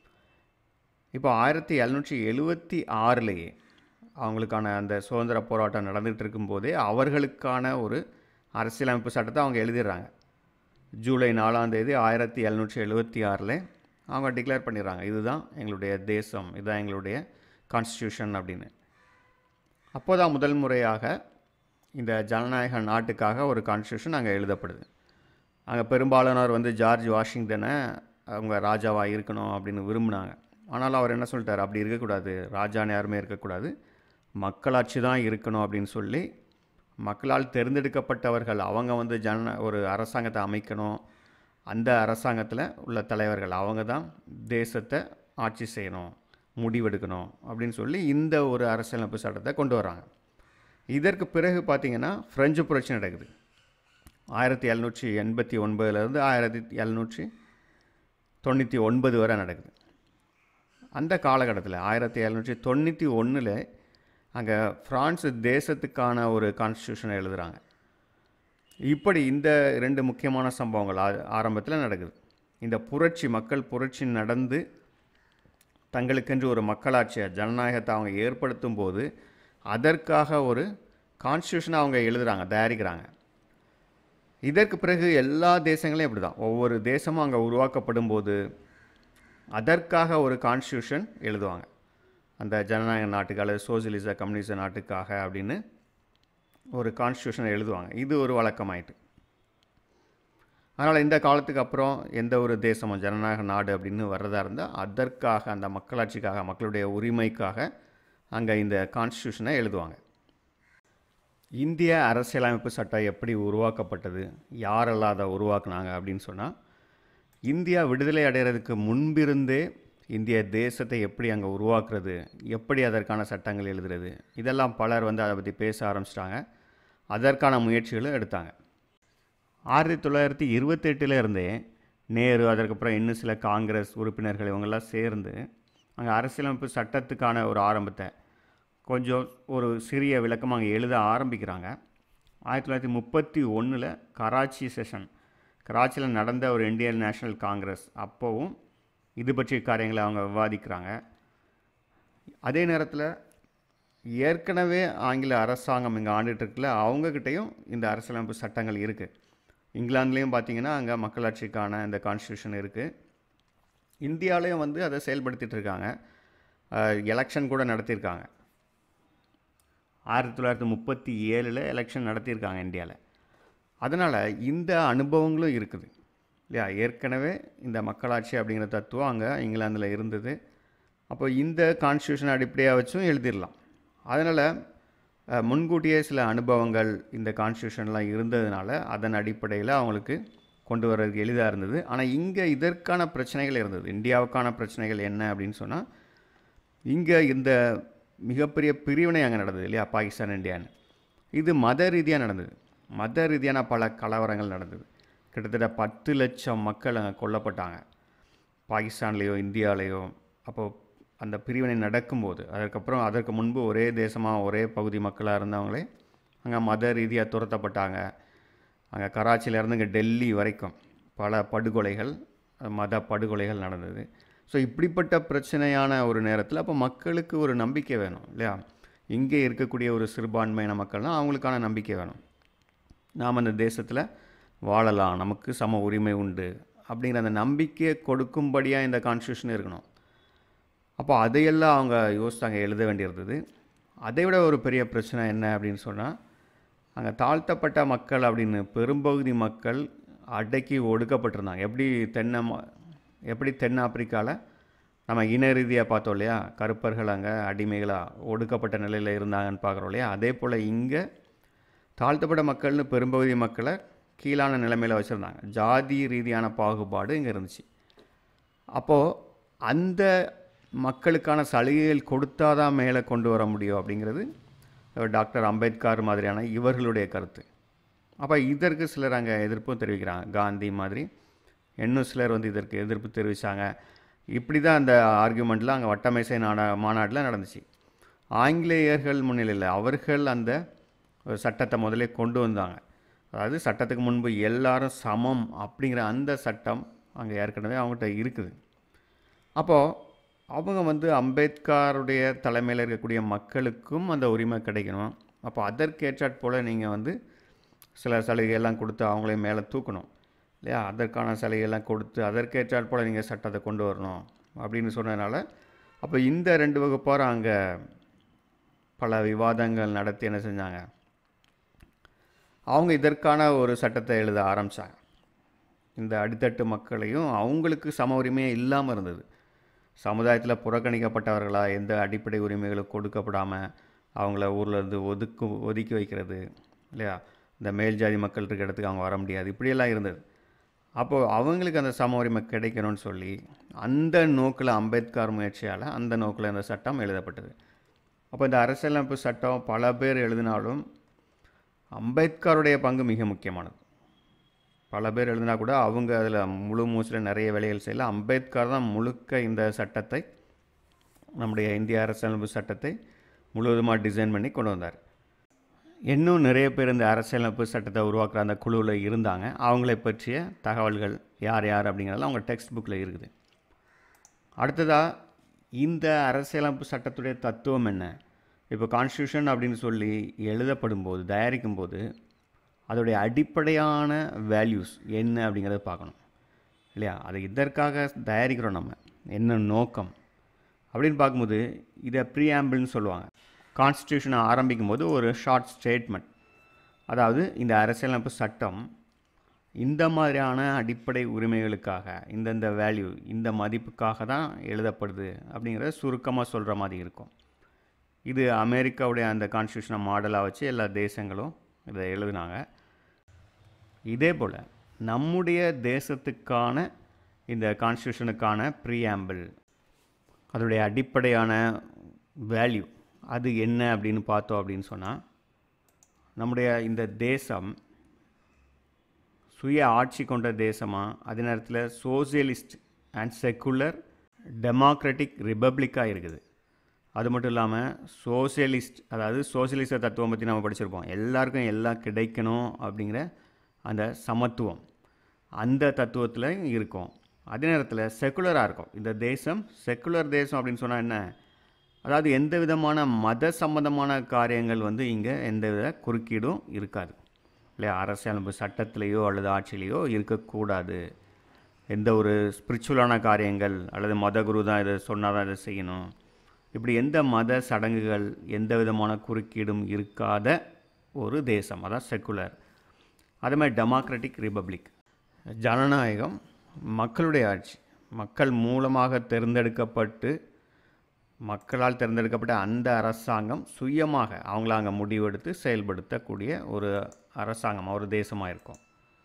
இப்போ ஆயிரத்தி எழுநூற்றி எழுவத்தி ஆறுலேயே அவங்களுக்கான அந்த சுதந்திர போராட்டம் நடந்துகிட்டு இருக்கும்போதே அவர்களுக்கான ஒரு அரசியலமைப்பு சட்டத்தை அவங்க எழுதிடுறாங்க ஜூலை நாலாம் தேதி ஆயிரத்தி எழுநூற்றி எழுவத்தி ஆறில் அவங்க டிக்ளேர் பண்ணிடுறாங்க இதுதான் எங்களுடைய தேசம் இதுதான் எங்களுடைய கான்ஸ்டியூஷன் அப்படின்னு அப்போ தான் முதல் முறையாக இந்த ஜனநாயக நாட்டுக்காக ஒரு கான்ஸ்டியூஷன் அங்கே எழுதப்படுது அங்கே பெரும்பாலானவர் வந்து ஜார்ஜ் வாஷிங்டனை அவங்க ராஜாவாக இருக்கணும் அப்படின்னு விரும்பினாங்க ஆனாலும் அவர் என்ன சொல்லிட்டார் அப்படி இருக்கக்கூடாது ராஜான்னு யாருமே இருக்கக்கூடாது மக்களாட்சி தான் இருக்கணும் அப்படின்னு சொல்லி மக்களால் தேர்ந்தெடுக்கப்பட்டவர்கள் அவங்க வந்து ஜன ஒரு அரசாங்கத்தை அமைக்கணும் அந்த அரசாங்கத்தில் உள்ள தலைவர்கள் அவங்க தான் தேசத்தை ஆட்சி செய்யணும் முடிவெடுக்கணும் அப்படின்னு சொல்லி இந்த ஒரு அரசியலமைப்பு சட்டத்தை கொண்டு வராங்க இதற்கு பிறகு பார்த்திங்கன்னா ஃப்ரெஞ்சு புரட்சி நடக்குது ஆயிரத்தி எழுநூற்றி எண்பத்தி ஒன்பதுலேருந்து ஆயிரத்தி எழுநூற்றி தொண்ணூற்றி ஒன்பது வரை நடக்குது அந்த காலகட்டத்தில் ஆயிரத்தி எழுநூற்றி தொண்ணூற்றி ஒன்றில் அங்கே ஃப்ரான்ஸ் தேசத்துக்கான ஒரு கான்ஸ்டியூஷனை எழுதுகிறாங்க இப்படி இந்த ரெண்டு முக்கியமான சம்பவங்கள் ஆரம்பத்தில் நடக்குது இந்த புரட்சி மக்கள் புரட்சி நடந்து தங்களுக்கென்று ஒரு மக்களாட்சியை ஜனநாயகத்தை அவங்க ஏற்படுத்தும் போது அதற்காக ஒரு கான்ஸ்டியூஷனை அவங்க எழுதுகிறாங்க தயாரிக்கிறாங்க இதற்கு பிறகு எல்லா தேசங்களையும் இப்படி தான் ஒவ்வொரு தேசமும் அங்கே உருவாக்கப்படும் போது அதற்காக ஒரு கான்ஸ்டியூஷன் எழுதுவாங்க அந்த ஜனநாயக நாட்டுக்கு அல்லது சோசியலிச கம்யூனிச நாட்டுக்காக அப்படின்னு ஒரு கான்ஸ்டியூஷனை எழுதுவாங்க இது ஒரு வழக்கமாயிட்டு அதனால் இந்த காலத்துக்கு அப்புறம் எந்த ஒரு தேசமும் ஜனநாயக நாடு அப்படின்னு வர்றதா இருந்தால் அதற்காக அந்த மக்களாட்சிக்காக மக்களுடைய உரிமைக்காக அங்கே இந்த கான்ஸ்டியூஷனை எழுதுவாங்க இந்திய அரசியலமைப்பு சட்டம் எப்படி உருவாக்கப்பட்டது யாரெல்லாம் அதை உருவாக்குனாங்க அப்படின்னு சொன்னால் இந்தியா விடுதலை அடைகிறதுக்கு முன்பிருந்தே இந்திய தேசத்தை எப்படி அங்கே உருவாக்குறது எப்படி அதற்கான சட்டங்கள் எழுதுறது இதெல்லாம் பலர் வந்து அதை பற்றி பேச ஆரம்பிச்சிட்டாங்க அதற்கான முயற்சிகளும் எடுத்தாங்க ஆயிரத்தி தொள்ளாயிரத்தி இருபத்தெட்டில் இருந்தே நேரு அதற்கப்புறம் இன்னும் சில காங்கிரஸ் உறுப்பினர்கள் இவங்கெல்லாம் சேர்ந்து அங்கே அரசியலமைப்பு சட்டத்துக்கான ஒரு ஆரம்பத்தை கொஞ்சம் ஒரு சிறிய விளக்கம் அங்கே எழுத ஆரம்பிக்கிறாங்க ஆயிரத்தி தொள்ளாயிரத்தி முப்பத்தி ஒன்றில் கராச்சி செஷன் கராச்சியில் நடந்த ஒரு இந்தியன் நேஷனல் காங்கிரஸ் அப்போவும் இது பற்றிய காரியங்களை அவங்க விவாதிக்கிறாங்க அதே நேரத்தில் ஏற்கனவே ஆங்கில அரசாங்கம் இங்கே ஆண்டுகிட்ருக்குல அவங்கக்கிட்டேயும் இந்த அரசியலமைப்பு சட்டங்கள் இருக்குது இங்கிலாந்துலேயும் பார்த்தீங்கன்னா அங்கே மக்களாட்சிக்கான இந்த கான்ஸ்டியூஷன் இருக்குது இந்தியாவிலையும் வந்து அதை செயல்படுத்திகிட்டு இருக்காங்க எலெக்ஷன் கூட நடத்தியிருக்காங்க ஆயிரத்தி தொள்ளாயிரத்தி முப்பத்தி ஏழில் எலெக்ஷன் நடத்தியிருக்காங்க இந்தியாவில் அதனால் இந்த அனுபவங்களும் இருக்குது இல்லையா ஏற்கனவே இந்த மக்களாட்சி அப்படிங்கிற தத்துவம் அங்கே இங்கிலாந்தில் இருந்தது அப்போ இந்த கான்ஸ்டியூஷன் அடிப்படையாக வச்சும் எழுதிடலாம் அதனால் முன்கூட்டியே சில அனுபவங்கள் இந்த கான்ஸ்டியூஷன்லாம் இருந்ததுனால அதன் அடிப்படையில் அவங்களுக்கு கொண்டு வர்றதுக்கு எளிதாக இருந்தது ஆனால் இங்கே இதற்கான பிரச்சனைகள் இருந்தது இந்தியாவுக்கான பிரச்சனைகள் என்ன அப்படின்னு சொன்னால் இங்கே இந்த மிகப்பெரிய பிரிவினை அங்கே நடந்தது இல்லையா பாகிஸ்தான் இந்தியான்னு இது மத ரீதியாக நடந்தது மத ரீதியான பல கலவரங்கள் நடந்தது கிட்டத்தட்ட பத்து லட்சம் மக்கள் அங்கே கொல்லப்பட்டாங்க பாகிஸ்தான்லேயோ இந்தியாவிலேயோ அப்போது அந்த பிரிவினை நடக்கும்போது அதற்கப்புறம் அதற்கு முன்பு ஒரே தேசமாக ஒரே பகுதி மக்களாக இருந்தவங்களே அங்கே மத ரீதியாக துரத்தப்பட்டாங்க அங்கே கராச்சியிலேருந்து இங்கே டெல்லி வரைக்கும் பல படுகொலைகள் மத படுகொலைகள் நடந்தது ஸோ இப்படிப்பட்ட பிரச்சனையான ஒரு நேரத்தில் அப்போ மக்களுக்கு ஒரு நம்பிக்கை வேணும் இல்லையா இங்கே இருக்கக்கூடிய ஒரு சிறுபான்மையான மக்கள்னால் அவங்களுக்கான நம்பிக்கை வேணும் நாம் அந்த தேசத்தில் வாழலாம் நமக்கு சம உரிமை உண்டு அப்படிங்கிற அந்த நம்பிக்கையை கொடுக்கும்படியாக இந்த கான்ஸ்டியூஷன் இருக்கணும் அப்போ அதையெல்லாம் அவங்க யோசித்தாங்க எழுத வேண்டியிருந்தது அதை விட ஒரு பெரிய பிரச்சனை என்ன அப்படின்னு சொன்னால் அங்கே தாழ்த்தப்பட்ட மக்கள் அப்படின்னு பெரும்பகுதி மக்கள் அடக்கி ஒடுக்கப்பட்டிருந்தாங்க எப்படி தென்னை எப்படி தென்னாப்பிரிக்காவில் நம்ம இன ரீதியாக பார்த்தோம் இல்லையா கருப்பர்கள் அங்கே அடிமைகளாக ஒடுக்கப்பட்ட நிலையில் இருந்தாங்கன்னு பார்க்குறோம் இல்லையா அதே போல் இங்கே தாழ்த்தப்பட்ட மக்கள்னு பெரும்பகுதி மக்களை கீழான நிலைமையில் வச்சுருந்தாங்க ஜாதி ரீதியான பாகுபாடு இங்கே இருந்துச்சு அப்போது அந்த மக்களுக்கான சலுகைகள் கொடுத்தாதான் மேலே கொண்டு வர முடியும் அப்படிங்கிறது டாக்டர் அம்பேத்கர் மாதிரியான இவர்களுடைய கருத்து அப்போ இதற்கு சிலர் அங்கே எதிர்ப்பும் தெரிவிக்கிறாங்க காந்தி மாதிரி இன்னும் சிலர் வந்து இதற்கு எதிர்ப்பு தெரிவித்தாங்க இப்படி தான் அந்த ஆர்கியூமெண்ட்டில் அங்கே வட்டமேசை நாடா மாநாட்டில் நடந்துச்சு ஆங்கிலேயர்கள் முன்னிலையில் அவர்கள் அந்த ஒரு சட்டத்தை முதலே கொண்டு வந்தாங்க அதாவது சட்டத்துக்கு முன்பு எல்லாரும் சமம் அப்படிங்கிற அந்த சட்டம் அங்கே ஏற்கனவே அவங்ககிட்ட இருக்குது அப்போது அவங்க வந்து அம்பேத்கருடைய தலைமையில் இருக்கக்கூடிய மக்களுக்கும் அந்த உரிமை கிடைக்கணும் அப்போ அதற்கேற்றாற் போல் நீங்கள் வந்து சில சலுகையெல்லாம் கொடுத்து அவங்களையும் மேலே தூக்கணும் இல்லையா அதற்கான சலுகையெல்லாம் கொடுத்து அதற்கேற்றாற் போல் நீங்கள் சட்டத்தை கொண்டு வரணும் அப்படின்னு சொன்னதுனால அப்போ இந்த ரெண்டு வகுப்பாரும் அங்கே பல விவாதங்கள் நடத்தி என்ன செஞ்சாங்க அவங்க இதற்கான ஒரு சட்டத்தை எழுத ஆரம்பித்தாங்க இந்த அடித்தட்டு மக்களையும் அவங்களுக்கு சம உரிமையே இல்லாமல் இருந்தது சமுதாயத்தில் புறக்கணிக்கப்பட்டவர்களா எந்த அடிப்படை உரிமைகளும் கொடுக்கப்படாமல் அவங்கள ஊரில் இருந்து ஒதுக்கு ஒதுக்கி வைக்கிறது இல்லையா இந்த மேல் ஜாதி மக்கள் இருக்க இடத்துக்கு அவங்க வர முடியாது இப்படியெல்லாம் இருந்தது அப்போது அவங்களுக்கு அந்த சம உரிமை கிடைக்கணும்னு சொல்லி அந்த நோக்கில் அம்பேத்கர் முயற்சியால் அந்த நோக்கில் இந்த சட்டம் எழுதப்பட்டது அப்போ இந்த அரசியலமைப்பு சட்டம் பல பேர் எழுதினாலும் அம்பேத்கருடைய பங்கு மிக முக்கியமானது பல பேர் எழுதினா கூட அவங்க அதில் முழு மூச்சில் நிறைய வேலைகள் செய்யல அம்பேத்கர் தான் முழுக்க இந்த சட்டத்தை நம்முடைய இந்திய அரசியலமைப்பு சட்டத்தை முழுவதுமாக டிசைன் பண்ணி கொண்டு வந்தார் இன்னும் நிறைய பேர் இந்த அரசியலமைப்பு சட்டத்தை உருவாக்குற அந்த குழுவில் இருந்தாங்க அவங்களை பற்றிய தகவல்கள் யார் யார் அப்படிங்கிறதெல்லாம் அவங்க டெக்ஸ்ட் புக்கில் இருக்குது அடுத்ததாக இந்த அரசியலமைப்பு சட்டத்துடைய தத்துவம் என்ன இப்போ கான்ஸ்டியூஷன் அப்படின்னு சொல்லி எழுதப்படும் போது தயாரிக்கும் போது அதோடைய அடிப்படையான வேல்யூஸ் என்ன அப்படிங்கிறத பார்க்கணும் இல்லையா அதை இதற்காக தயாரிக்கிறோம் நம்ம என்ன நோக்கம் அப்படின்னு பார்க்கும்போது இதை ப்ரீஆம்பிள்னு சொல்லுவாங்க கான்ஸ்டியூஷனை ஆரம்பிக்கும் போது ஒரு ஷார்ட் ஸ்டேட்மெண்ட் அதாவது இந்த அரசியலமைப்பு சட்டம் இந்த மாதிரியான அடிப்படை உரிமைகளுக்காக இந்தந்த வேல்யூ இந்த மதிப்புக்காக தான் எழுதப்படுது அப்படிங்கிறத சுருக்கமாக சொல்கிற மாதிரி இருக்கும் இது அமெரிக்காவுடைய அந்த கான்ஸ்டியூஷனை மாடலாக வச்சு எல்லா தேசங்களும் இதை எழுதினாங்க இதே போல் நம்முடைய தேசத்துக்கான இந்த கான்ஸ்டியூஷனுக்கான ப்ரீஆம்பிள் அதோடைய அடிப்படையான வேல்யூ அது என்ன அப்படின்னு பார்த்தோம் அப்படின்னு சொன்னால் நம்முடைய இந்த தேசம் சுய ஆட்சி கொண்ட தேசமாக அதே நேரத்தில் சோசியலிஸ்ட் அண்ட் செக்குலர் டெமோக்ராட்டிக் ரிப்பப்ளிக்காக இருக்குது அது மட்டும் இல்லாமல் சோசியலிஸ்ட் அதாவது சோசியலிச தத்துவம் பற்றி நம்ம படிச்சிருப்போம் எல்லாருக்கும் எல்லாம் கிடைக்கணும் அப்படிங்கிற அந்த சமத்துவம் அந்த தத்துவத்தில் இருக்கும் அதே நேரத்தில் செக்குலராக இருக்கும் இந்த தேசம் செக்குலர் தேசம் அப்படின்னு சொன்னால் என்ன அதாவது எந்த விதமான மத சம்பந்தமான காரியங்கள் வந்து இங்கே எந்த வித குறுக்கீடும் இருக்காது இல்லையா அரசியலமைப்பு சட்டத்திலேயோ அல்லது ஆட்சியிலேயோ இருக்கக்கூடாது எந்த ஒரு ஸ்பிரிச்சுவலான காரியங்கள் அல்லது மத குரு தான் இதை சொன்னால் தான் இதை செய்யணும் இப்படி எந்த மத சடங்குகள் எந்த விதமான குறுக்கீடும் இருக்காத ஒரு தேசம் அதான் செக்குலர் அதே மாதிரி டெமோக்ராட்டிக் ரிப்பப்ளிக் ஜனநாயகம் மக்களுடைய ஆட்சி மக்கள் மூலமாக தேர்ந்தெடுக்கப்பட்டு மக்களால் தேர்ந்தெடுக்கப்பட்ட அந்த அரசாங்கம் சுயமாக அவங்கள அங்கே முடிவெடுத்து செயல்படுத்தக்கூடிய ஒரு அரசாங்கம் ஒரு தேசமாக இருக்கும்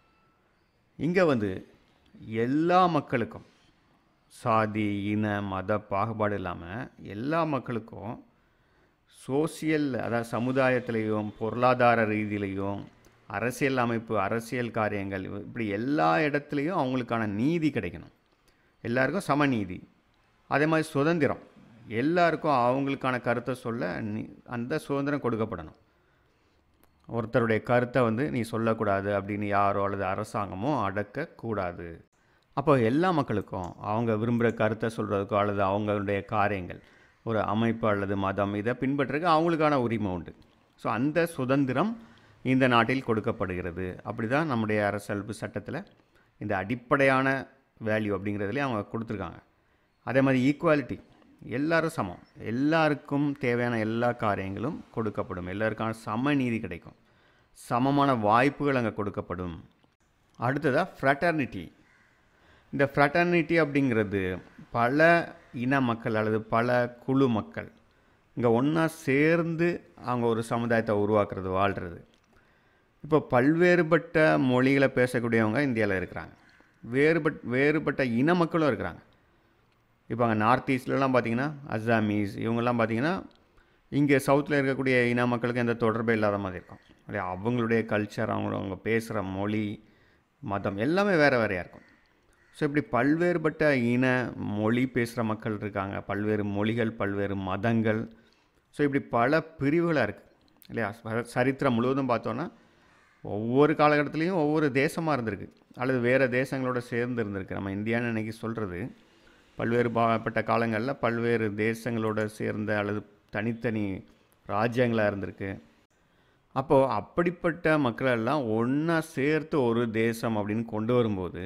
இங்கே வந்து எல்லா மக்களுக்கும் சாதி இன மத பாகுபாடு இல்லாமல் எல்லா மக்களுக்கும் சோசியல் அதாவது சமுதாயத்திலையும் பொருளாதார ரீதியிலையும் அரசியல் அமைப்பு அரசியல் காரியங்கள் இப்படி எல்லா இடத்துலையும் அவங்களுக்கான நீதி கிடைக்கணும் எல்லாருக்கும் சமநீதி அதே மாதிரி சுதந்திரம் எல்லாருக்கும் அவங்களுக்கான கருத்தை சொல்ல நீ அந்த சுதந்திரம் கொடுக்கப்படணும் ஒருத்தருடைய கருத்தை வந்து நீ சொல்லக்கூடாது அப்படின்னு யாரோ அல்லது அரசாங்கமோ அடக்கக்கூடாது அப்போ எல்லா மக்களுக்கும் அவங்க விரும்புகிற கருத்தை சொல்கிறதுக்கோ அல்லது அவங்களுடைய காரியங்கள் ஒரு அமைப்பு அல்லது மதம் இதை பின்பற்றுறதுக்கு அவங்களுக்கான உரிமை உண்டு ஸோ அந்த சுதந்திரம் இந்த நாட்டில் கொடுக்கப்படுகிறது அப்படி தான் நம்முடைய அரசியலமைப்பு சட்டத்தில் இந்த அடிப்படையான வேல்யூ அப்படிங்கிறதுலேயே அவங்க கொடுத்துருக்காங்க அதே மாதிரி ஈக்குவாலிட்டி எல்லாரும் சமம் எல்லாருக்கும் தேவையான எல்லா காரியங்களும் கொடுக்கப்படும் எல்லாருக்கான சம நீதி கிடைக்கும் சமமான வாய்ப்புகள் அங்கே கொடுக்கப்படும் அடுத்ததாக ஃப்ரெட்டர்னிட்டி இந்த ஃப்ரெட்டர்னிட்டி அப்படிங்கிறது பல இன மக்கள் அல்லது பல குழு மக்கள் இங்கே ஒன்றா சேர்ந்து அவங்க ஒரு சமுதாயத்தை உருவாக்குறது வாழ்கிறது இப்போ பல்வேறுபட்ட மொழிகளை பேசக்கூடியவங்க இந்தியாவில் இருக்கிறாங்க வேறுபட் வேறுபட்ட இன மக்களும் இருக்கிறாங்க இப்போ அங்கே நார்த் ஈஸ்ட்லலாம் பார்த்தீங்கன்னா அஸ்ஸாமீஸ் இவங்கெல்லாம் பார்த்தீங்கன்னா இங்கே சவுத்தில் இருக்கக்கூடிய இன மக்களுக்கு எந்த தொடர்பே இல்லாத மாதிரி இருக்கும் இல்லையா அவங்களுடைய கல்ச்சர் அவங்க அவங்க பேசுகிற மொழி மதம் எல்லாமே வேறு வேறையாக இருக்கும் ஸோ இப்படி பல்வேறுபட்ட இன மொழி பேசுகிற மக்கள் இருக்காங்க பல்வேறு மொழிகள் பல்வேறு மதங்கள் ஸோ இப்படி பல பிரிவுகளாக இருக்குது இல்லையா ச- சரித்திரம் முழுவதும் பார்த்தோன்னா ஒவ்வொரு காலகட்டத்துலேயும் ஒவ்வொரு தேசமாக இருந்திருக்கு அல்லது வேறு தேசங்களோட சேர்ந்து இருந்திருக்கு நம்ம இந்தியான்னு இன்னைக்கு சொல்கிறது பல்வேறு பாப்பட்ட காலங்களில் பல்வேறு தேசங்களோட சேர்ந்த அல்லது தனித்தனி ராஜ்யங்களாக இருந்திருக்கு அப்போது அப்படிப்பட்ட மக்கள் எல்லாம் ஒன்றா சேர்த்து ஒரு தேசம் அப்படின்னு கொண்டு வரும்போது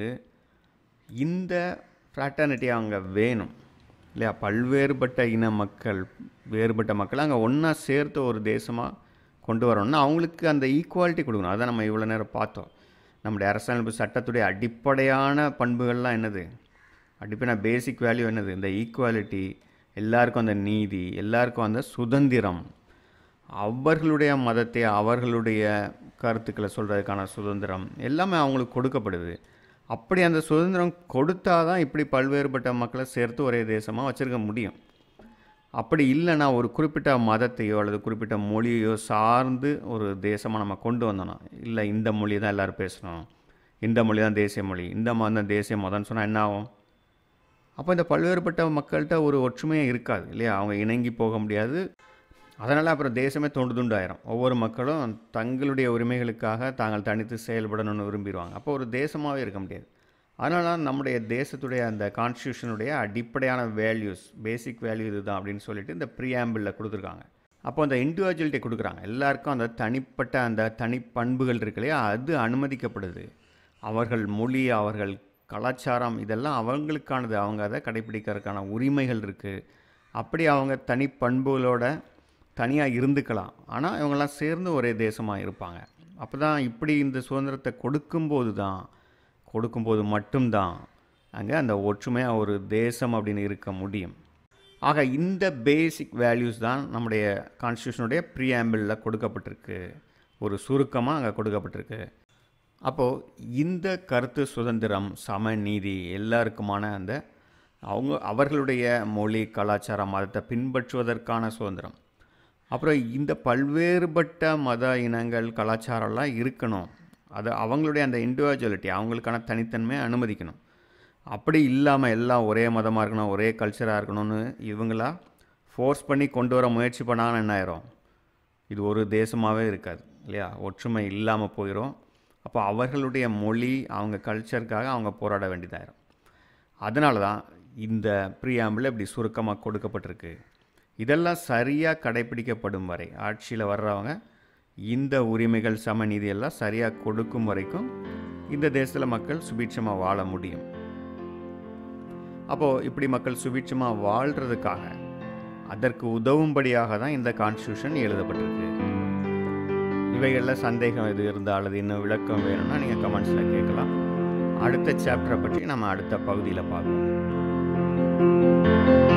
இந்த ஃப்ராட்டர்னிட்டி அங்கே வேணும் இல்லையா பல்வேறுபட்ட இன மக்கள் வேறுபட்ட மக்கள் அங்கே ஒன்றா சேர்த்து ஒரு தேசமாக கொண்டு வரணும்னா அவங்களுக்கு அந்த ஈக்குவாலிட்டி கொடுக்கணும் அதை நம்ம இவ்வளோ நேரம் பார்த்தோம் நம்முடைய அரசியலமைப்பு சட்டத்துடைய அடிப்படையான பண்புகள்லாம் என்னது அடிப்படை பேசிக் வேல்யூ என்னது இந்த ஈக்குவாலிட்டி எல்லாருக்கும் அந்த நீதி எல்லாருக்கும் அந்த சுதந்திரம் அவர்களுடைய மதத்தை அவர்களுடைய கருத்துக்களை சொல்கிறதுக்கான சுதந்திரம் எல்லாமே அவங்களுக்கு கொடுக்கப்படுது அப்படி அந்த சுதந்திரம் கொடுத்தா தான் இப்படி பல்வேறுபட்ட மக்களை சேர்த்து ஒரே தேசமாக வச்சுருக்க முடியும் அப்படி இல்லைன்னா ஒரு குறிப்பிட்ட மதத்தையோ அல்லது குறிப்பிட்ட மொழியையோ சார்ந்து ஒரு தேசமாக நம்ம கொண்டு வந்தோம்னா இல்லை இந்த மொழி தான் எல்லோரும் பேசணும் இந்த மொழி தான் தேசிய மொழி இந்த மதம் தான் தேசிய மதம்னு சொன்னால் என்ன ஆகும் அப்போ இந்த பல்வேறுபட்ட மக்கள்கிட்ட ஒரு ஒற்றுமையே இருக்காது இல்லையா அவங்க இணங்கி போக முடியாது அதனால் அப்புறம் தேசமே தொண்டு துண்டாயிரும் ஒவ்வொரு மக்களும் தங்களுடைய உரிமைகளுக்காக தாங்கள் தனித்து செயல்படணும்னு விரும்பிடுவாங்க அப்போ ஒரு தேசமாகவே இருக்க முடியாது அதனால தான் நம்முடைய தேசத்துடைய அந்த கான்ஸ்டியூஷனுடைய அடிப்படையான வேல்யூஸ் பேசிக் வேல்யூ இதுதான் அப்படின்னு சொல்லிட்டு இந்த ப்ரீஆம்பிளில் கொடுத்துருக்காங்க அப்போ அந்த இண்டிவிஜுவலிட்டி கொடுக்குறாங்க எல்லாருக்கும் அந்த தனிப்பட்ட அந்த தனிப்பண்புகள் இருக்கு இல்லையா அது அனுமதிக்கப்படுது அவர்கள் மொழி அவர்கள் கலாச்சாரம் இதெல்லாம் அவங்களுக்கானது அவங்க அதை கடைப்பிடிக்கிறதுக்கான உரிமைகள் இருக்குது அப்படி அவங்க தனிப்பண்புகளோட தனியாக இருந்துக்கலாம் ஆனால் இவங்கெல்லாம் சேர்ந்து ஒரே தேசமாக இருப்பாங்க அப்போ தான் இப்படி இந்த சுதந்திரத்தை கொடுக்கும்போது தான் கொடுக்கும்போது மட்டும்தான் அங்கே அந்த ஒற்றுமையாக ஒரு தேசம் அப்படின்னு இருக்க முடியும் ஆக இந்த பேசிக் வேல்யூஸ் தான் நம்முடைய கான்ஸ்டியூஷனுடைய ப்ரீஆம்பிளில் கொடுக்கப்பட்டிருக்கு ஒரு சுருக்கமாக அங்கே கொடுக்கப்பட்டிருக்கு அப்போது இந்த கருத்து சுதந்திரம் சமநீதி எல்லாருக்குமான அந்த அவங்க அவர்களுடைய மொழி கலாச்சாரம் மதத்தை பின்பற்றுவதற்கான சுதந்திரம் அப்புறம் இந்த பல்வேறுபட்ட மத இனங்கள் கலாச்சாரம்லாம் இருக்கணும் அது அவங்களுடைய அந்த இண்டிவிஜுவலிட்டி அவங்களுக்கான தனித்தன்மையை அனுமதிக்கணும் அப்படி இல்லாமல் எல்லாம் ஒரே மதமாக இருக்கணும் ஒரே கல்ச்சராக இருக்கணும்னு இவங்களா ஃபோர்ஸ் பண்ணி கொண்டு வர முயற்சி பண்ணாங்கன்னா என்ன ஆயிரும் இது ஒரு தேசமாகவே இருக்காது இல்லையா ஒற்றுமை இல்லாமல் போயிடும் அப்போ அவர்களுடைய மொழி அவங்க கல்ச்சருக்காக அவங்க போராட வேண்டியதாயிரும் அதனால தான் இந்த ப்ரீஆம்பிள் இப்படி சுருக்கமாக கொடுக்கப்பட்டிருக்கு இதெல்லாம் சரியாக கடைப்பிடிக்கப்படும் வரை ஆட்சியில் வர்றவங்க இந்த உரிமைகள் சமநீதி எல்லாம் சரியாக கொடுக்கும் வரைக்கும் இந்த தேசத்தில் மக்கள் சுபீட்சமாக வாழ முடியும் அப்போது இப்படி மக்கள் சுபீட்சமாக வாழ்கிறதுக்காக அதற்கு உதவும்படியாக தான் இந்த கான்ஸ்டியூஷன் எழுதப்பட்டிருக்கு இவைகளில் சந்தேகம் எது இருந்தால் அல்லது இன்னும் விளக்கம் வேணும்னா நீங்கள் கமெண்ட்ஸில் கேட்கலாம் அடுத்த சாப்டரை பற்றி நம்ம அடுத்த பகுதியில் பார்ப்போம்